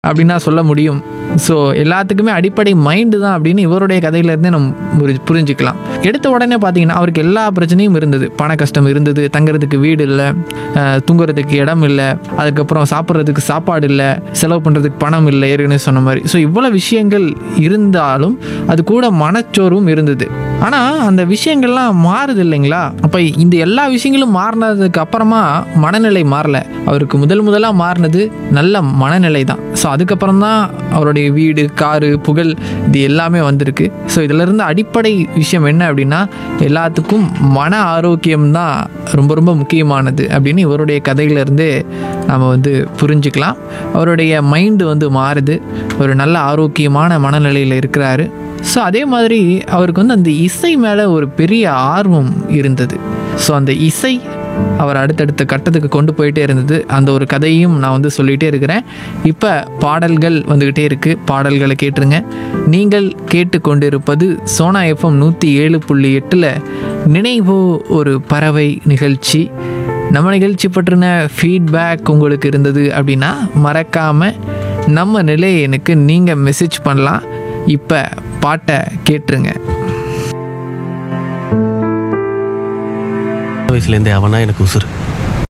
அப்படின்னா சொல்ல முடியும் ஸோ எல்லாத்துக்குமே அடிப்படை மைண்டு தான் அப்படின்னு இவருடைய கதையிலேருந்தே நம்ம புரி- புரிஞ்சுக்கலாம் எடுத்த உடனே பார்த்தீங்கன்னா அவருக்கு எல்லா பிரச்சனையும் இருந்தது பண கஷ்டம் இருந்தது தங்குறதுக்கு வீடு இல்லை தூங்குறதுக்கு இடம் இல்லை அதுக்கப்புறம் சாப்பிட்றதுக்கு சாப்பாடு இல்லை செலவு பண்ணுறதுக்கு பணம் இல்லை ஏற்கனவே சொன்ன மாதிரி ஸோ இவ்வளோ விஷயங்கள் இருந்தாலும் அது கூட மனச்சோர்வும் இருந்தது ஆனால் அந்த விஷயங்கள்லாம் மாறுது இல்லைங்களா அப்போ இந்த எல்லா விஷயங்களும் மாறினதுக்கு அப்புறமா மனநிலை மாறல அவருக்கு முதல் முதலாக மாறினது நல்ல மனநிலை தான் ஸோ அதுக்கப்புறம் தான் அவருடைய வீடு காரு புகழ் இது எல்லாமே வந்திருக்கு ஸோ இதிலிருந்து அடிப்படை விஷயம் என்ன அப்படின்னா எல்லாத்துக்கும் மன ஆரோக்கியம் தான் ரொம்ப ரொம்ப முக்கியமானது அப்படின்னு இவருடைய கதையிலேருந்தே நாம் வந்து புரிஞ்சுக்கலாம் அவருடைய மைண்டு வந்து மாறுது ஒரு நல்ல ஆரோக்கியமான மனநிலையில் இருக்கிறாரு ஸோ அதே மாதிரி அவருக்கு வந்து அந்த இசை மேலே ஒரு பெரிய ஆர்வம் இருந்தது ஸோ அந்த இசை அவர் அடுத்தடுத்த கட்டத்துக்கு கொண்டு போயிட்டே இருந்தது அந்த ஒரு கதையும் நான் வந்து சொல்லிகிட்டே இருக்கிறேன் இப்போ பாடல்கள் வந்துக்கிட்டே இருக்குது பாடல்களை கேட்டுருங்க நீங்கள் கேட்டுக்கொண்டிருப்பது சோனா எஃப்எம் நூற்றி ஏழு புள்ளி எட்டில் நினைவோ ஒரு பறவை நிகழ்ச்சி நம்ம நிகழ்ச்சி பற்றின ஃபீட்பேக் உங்களுக்கு இருந்தது அப்படின்னா மறக்காமல் நம்ம நிலையனுக்கு நீங்கள் மெசேஜ் பண்ணலாம் இப்போ பாட்டை கேட்டுருங்க வயசுலேருந்தே அவனா எனக்கு உசுறு